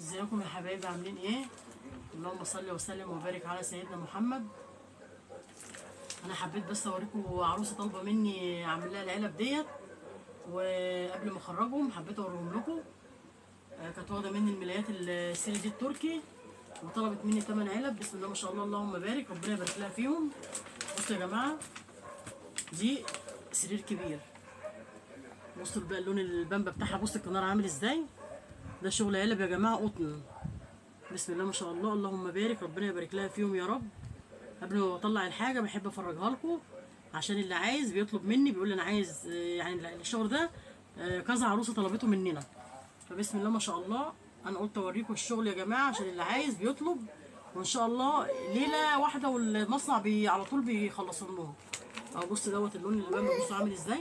ازيكم يا حبايبي عاملين ايه اللهم صل وسلم وبارك على سيدنا محمد انا حبيت بس اوريكم عروسه طالبه مني اعمل لها العلب ديت وقبل ما اخرجهم حبيت اوريهم لكم آه، كانت واخده مني الملايات السيري دي التركي وطلبت مني 8 علب بسم الله ما شاء الله اللهم بارك ربنا يبارك لها فيهم بصوا يا جماعه دي سرير كبير بصوا بقى اللون البامبا بتاعها بص الكنار عامل ازاي ده شغل علب يا جماعه قطن بسم الله ما شاء الله اللهم بارك ربنا يبارك لها فيهم يا رب قبل ما بطلع الحاجه بحب افرجها لكم عشان اللي عايز بيطلب مني بيقول لي انا عايز آه، يعني الشغل ده آه، كذا عروسه طلبته مننا فبسم الله ما شاء الله انا قلت اوريكم الشغل يا جماعه عشان اللي عايز بيطلب وان شاء الله ليله واحده والمصنع بي على طول بيخلصوا لهم اهو بص دوت اللون اللي بقى بصوا عامل ازاي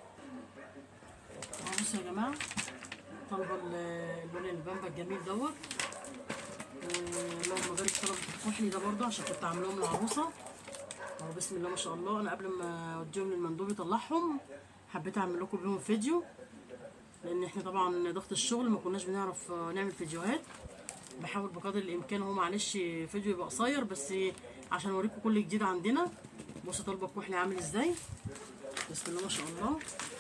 اهو بصوا يا جماعه طالبه ال- اللون البامبا الجميل دوت آه، اللهم بارك طلبت الكحلي ده برضه عشان كنت عاملهم للعروسه اهو بسم الله ما شاء الله انا قبل ما اوديهم للمندوب يطلعهم حبيت اعمل لكم بيهم فيديو لان احنا طبعا ضغط الشغل ما كناش بنعرف آه، نعمل فيديوهات بحاول بقدر الامكان هو معلش فيديو يبقى قصير بس عشان اوريكم كل جديد عندنا بصوا طالبه الكحلي عامل ازاي بسم الله ما شاء الله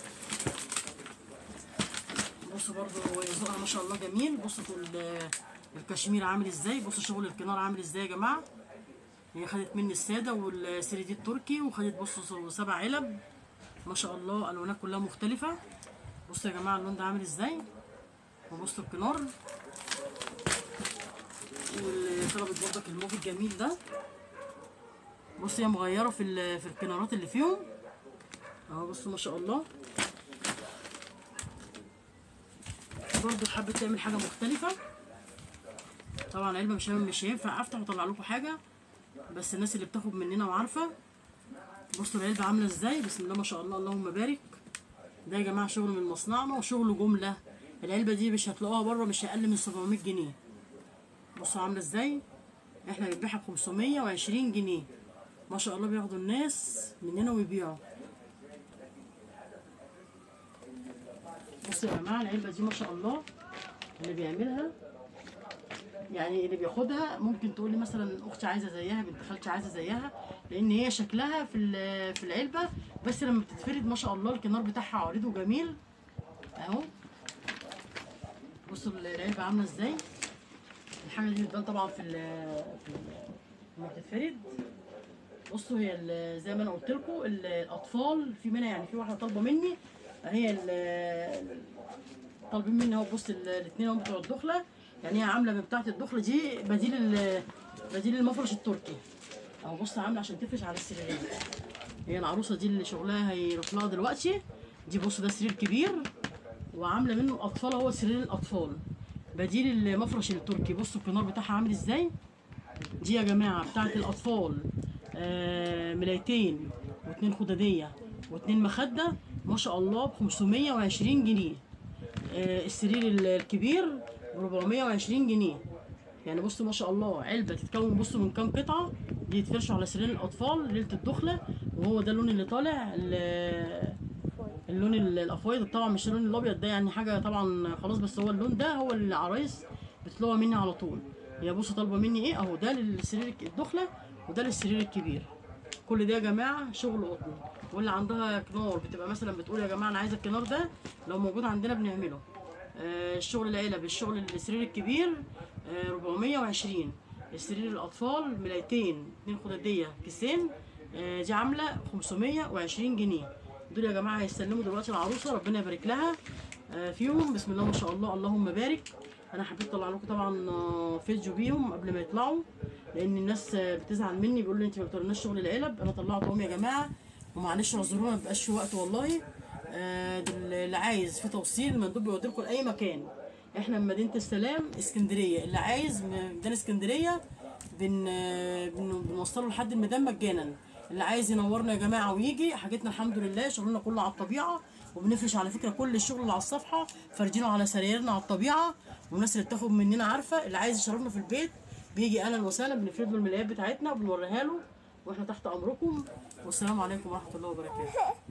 بصوا برضو ذوقها ما شاء الله جميل بصوا ال- الكشمير عامل ازاي بصوا شغل الكنار عامل ازاي يا جماعه هي خدت مني الساده والسري دي التركي وخدت بصوا سبع علب ما شاء الله الوانات كلها مختلفه بصوا يا جماعه اللون ده عامل ازاي وبصوا الكنار واللي طلبت برضك الموف الجميل ده بصوا هي مغيره في ال- في الكنارات اللي فيهم اهو بصوا ما شاء الله برضو حابه تعمل حاجه مختلفه طبعا علبه مش مش هينفع افتح واطلع لكم حاجه بس الناس اللي بتاخد مننا وعارفه بصوا العلبه عامله ازاي بسم الله ما شاء الله اللهم بارك ده يا جماعه شغل من مصنعنا وشغل جمله العلبه دي مش هتلاقوها بره مش اقل من 700 جنيه بصوا عامله ازاي احنا بنبيعها ب 520 جنيه ما شاء الله بياخدوا الناس مننا ويبيعوا بصوا يا جماعه العلبه دي ما شاء الله اللي بيعملها يعني اللي بياخدها ممكن تقول لي مثلا اختي عايزه زيها بنت خالتي عايزه زيها لان هي شكلها في ال- في العلبه بس لما بتتفرد ما شاء الله الكنار بتاعها عريض وجميل اهو بصوا العلبه عامله ازاي الحاجه دي بتبان طبعا في ال في ال- لما بتتفرد بصوا هي ال- زي ما انا قلت لكم ال- الاطفال في منها يعني في واحده طالبه مني هي ال- طالبين مني اهو بص الاثنين اهو بتوع الدخله يعني هي عامله من بتاعه الدخله دي بديل ال- بديل المفرش التركي اهو بص عامله عشان تفرش على السريرين هي العروسه دي اللي شغلها هيروح لها دلوقتي دي بص ده سرير كبير وعامله منه اطفال هو سرير الاطفال بديل المفرش التركي بصوا الكنار بتاعها عامل ازاي دي يا جماعه بتاعه الاطفال آه ملايتين واتنين خداديه واتنين مخده ما شاء الله ب 520 جنيه آه السرير ال- الكبير ب 420 جنيه يعني بصوا ما شاء الله علبه تتكون بصوا من كام قطعه دي يتفرشوا على سرير الاطفال ليله الدخله وهو ده اللون اللي طالع ال- اللون ال- الافويض طبعا مش اللون الابيض ده يعني حاجه طبعا خلاص بس هو اللون ده هو اللي العرايس بتطلبها مني على طول يا بصوا طالبه مني ايه اهو ده للسرير الدخله وده للسرير الكبير كل ده يا جماعه شغل قطن واللي عندها كنار بتبقى مثلا بتقول يا جماعه انا عايزه الكنار ده لو موجود عندنا بنعمله آه الشغل العلب الشغل السرير الكبير آه 420 السرير الاطفال ملايتين اتنين خداديه كيسين آه دي عامله 520 جنيه دول يا جماعه هيستلموا دلوقتي العروسه ربنا يبارك لها آه فيهم بسم الله ما شاء الله اللهم بارك انا حبيت اطلع لكم طبعا آه، فيديو بيهم قبل ما يطلعوا لان الناس آه، بتزعل مني بيقولوا لي انت ما بتقولناش شغل العلب انا طلعتهم يا جماعه ومعلش اعذرونا ما بقاش في وقت والله آه، ده اللي عايز في توصيل المندوب بيودي لكم لاي مكان احنا من مدينه السلام اسكندريه اللي عايز من ميدان اسكندريه بن آه، بن- بنوصله لحد الميدان مجانا اللي عايز ينورنا يا جماعه ويجي حاجتنا الحمد لله شغلنا كله على الطبيعه وبنفرش على فكره كل الشغل اللي على الصفحه فارجينه على سرايرنا على الطبيعه والناس اللي بتاخد مننا عارفه اللي عايز يشربنا في البيت بيجي اهلا وسهلا بنفرد له الملايات بتاعتنا وبنوريها له واحنا تحت امركم والسلام عليكم ورحمه الله وبركاته